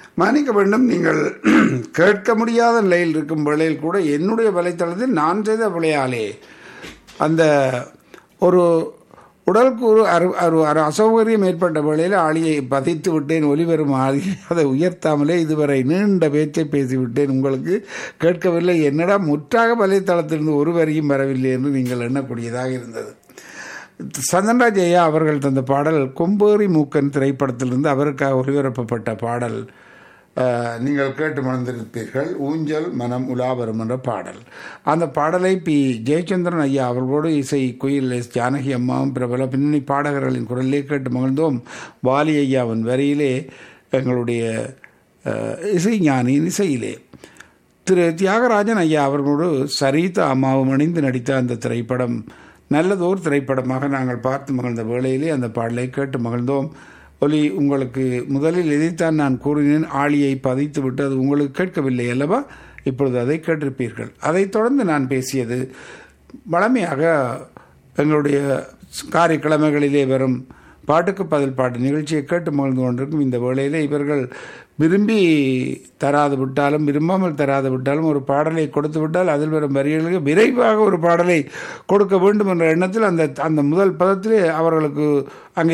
மன்னிக்க வேண்டும் நீங்கள் கேட்க முடியாத நிலையில் இருக்கும் வேளையில் கூட என்னுடைய வலைத்தளத்தில் நான் செய்த விளையாலே அந்த ஒரு உடலுக்கு ஒரு அரு அரு அரு அசௌகரியம் ஏற்பட்ட வேளையில் ஆளியை பதித்து விட்டேன் ஒலிவரும் ஆளி அதை உயர்த்தாமலே இதுவரை நீண்ட பேச்சை பேசிவிட்டேன் உங்களுக்கு கேட்கவில்லை என்னடா முற்றாக வலைத்தளத்திலிருந்து ஒரு வரியும் வரவில்லை என்று நீங்கள் எண்ணக்கூடியதாக இருந்தது சந்தன்ராஜ் ஐயா அவர்கள் தந்த பாடல் கொம்பேறி மூக்கன் திரைப்படத்திலிருந்து அவருக்காக ஒளிபரப்பப்பட்ட பாடல் அஹ், நீங்கள் கேட்டு மணந்திருப்பீர்கள் ஊஞ்சல் மனம் உலாவரும் என்ற பாடல் அந்த பாடலை பி ஜெயச்சந்திரன் ஐயா அவர்களோடு இசை குயில் எஸ் ஜானகி அம்மாவும் பிரபல பின்னணி பாடகர்களின் குரலிலே கேட்டு மகிழ்ந்தோம் வாலி ஐயாவின் வரியிலே எங்களுடைய அஹ், இசை ஞானியின் இசையிலே திரு தியாகராஜன் ஐயா அவர்களோடு சரிதா அம்மாவும் இணைந்து நடித்த அந்த திரைப்படம் நல்லதோர் திரைப்படமாக நாங்கள் பார்த்து மகிழ்ந்த வேளையிலே அந்த பாடலை கேட்டு மகிழ்ந்தோம் ஒலி உங்களுக்கு முதலில் இதைத்தான் நான் கூறினேன் ஆளியை பதித்து விட்டு அது உங்களுக்கு கேட்கவில்லை அல்லவா இப்பொழுது அதை கேட்டிருப்பீர்கள் அதைத் தொடர்ந்து நான் பேசியது வழமையாக எங்களுடைய காரியக்கிழமைகளிலே வரும் பாட்டுக்கு பதில் பாட்டு நிகழ்ச்சியை கேட்டு மகிழ்ந்து கொண்டிருக்கும் இந்த வேளையிலே இவர்கள் விரும்பி தராது விட்டாலும் விரும்பாமல் தராது விட்டாலும் ஒரு பாடலை கொடுத்து விட்டால் அதில் வரும் வரிகளுக்கு விரைவாக ஒரு பாடலை கொடுக்க வேண்டும் என்ற எண்ணத்தில் அந்த அந்த முதல் பதத்திலே அவர்களுக்கு அங்கே